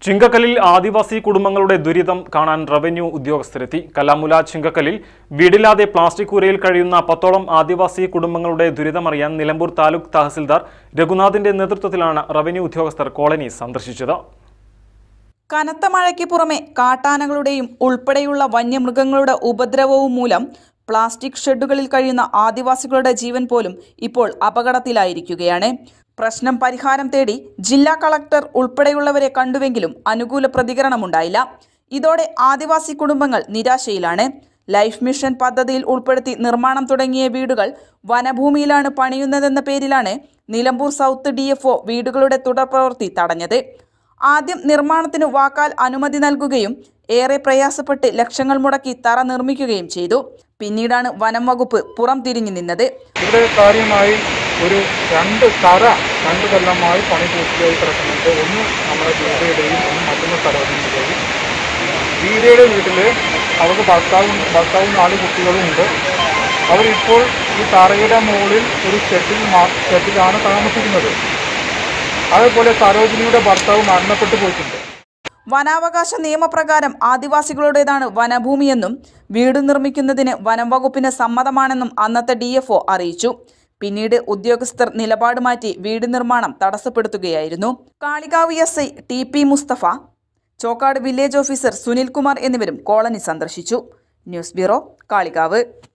ചിങ്കക്കലിൽ ആദിവാസി കുടുംബങ്ങളുടെ ദുരിതം കാണാൻ റവന്യൂ ഉദ്യോഗസ്ഥരെത്തി കല്ലാമുല ചിങ്കക്കലിൽ വീടില്ലാതെ പ്ലാസ്റ്റിക് കൂരയിൽ കഴിയുന്ന പത്തോളം ആദിവാസി കുടുംബങ്ങളുടെ ദുരിതമറിയാൻ നിലമ്പൂർ താലൂക്ക് തഹസിൽദാർ രഘുനാഥിന്റെ നേതൃത്വത്തിലാണ് റവന്യൂ ഉദ്യോഗസ്ഥർ കോളനി സന്ദർശിച്ചത് കനത്ത മഴയ്ക്ക് പുറമെ കാട്ടാനകളുടെയും ഉൾപ്പെടെയുള്ള വന്യമൃഗങ്ങളുടെ ഉപദ്രവവും മൂലം പ്ലാസ്റ്റിക് ഷെഡുകളിൽ കഴിയുന്ന ആദിവാസികളുടെ ജീവൻ പോലും ഇപ്പോൾ അപകടത്തിലായിരിക്കുകയാണ് പ്രശ്നം പരിഹാരം തേടി ജില്ലാ കളക്ടർ ഉൾപ്പെടെയുള്ളവരെ കണ്ടുവെങ്കിലും അനുകൂല പ്രതികരണമുണ്ടായില്ല ഇതോടെ ആദിവാസി കുടുംബങ്ങൾ നിരാശയിലാണ് ലൈഫ് മിഷൻ പദ്ധതിയിൽ ഉൾപ്പെടുത്തി നിർമ്മാണം തുടങ്ങിയ വീടുകൾ വനഭൂമിയിലാണ് പണിയുന്നതെന്ന പേരിലാണ് നിലമ്പൂർ സൗത്ത് ഡി വീടുകളുടെ തുടർ പ്രവൃത്തി തടഞ്ഞത് ആദ്യം നിർമ്മാണത്തിന് വാക്കാൽ അനുമതി നൽകുകയും ഏറെ പ്രയാസപ്പെട്ട് ലക്ഷങ്ങൾ മുടക്കി തറ നിർമ്മിക്കുകയും ചെയ്തു പിന്നീടാണ് വനം വകുപ്പ് പുറം തിരിഞ്ഞു നിന്നത് ഇവിടെ കാര്യമായി ഒരു രണ്ട് തറ രണ്ട് കൊല്ലമായി പണി പൂർത്തിയായി കിടക്കുന്നുണ്ട് ഒന്ന് നമ്മുടെ ഗീതയുടെയും ഒന്ന് മറ്റൊന്ന് സരോജിനിയുടെയും ഗീതയുടെ വീട്ടിൽ അവർക്ക് ഭർത്താവും ഭർത്താവും നാല് കുട്ടികളും ഉണ്ട് അവരിപ്പോൾ ഈ തറയുടെ മുകളിൽ ഒരു ഷെഡിൽ മാ ഷെഡിലാണ് താമസിക്കുന്നത് അതേപോലെ സരോജിനിയുടെ ഭർത്താവ് മരണപ്പെട്ടു പോയിട്ടുണ്ട് വനാവകാശ നിയമപ്രകാരം ആദിവാസികളുടേതാണ് വനഭൂമിയെന്നും വീട് നിർമ്മിക്കുന്നതിന് വനം വകുപ്പിന് സമ്മതമാണെന്നും അന്നത്തെ ഡി അറിയിച്ചു പിന്നീട് ഉദ്യോഗസ്ഥർ നിലപാട് മാറ്റി വീട് നിർമ്മാണം തടസ്സപ്പെടുത്തുകയായിരുന്നു Kalikavu S I T P Mustafa Chokkad village officer Sunilkumar എന്നിവരും കോളനി സന്ദർശിച്ചു ന്യൂസ് ബ്യൂറോ കാളികാവ്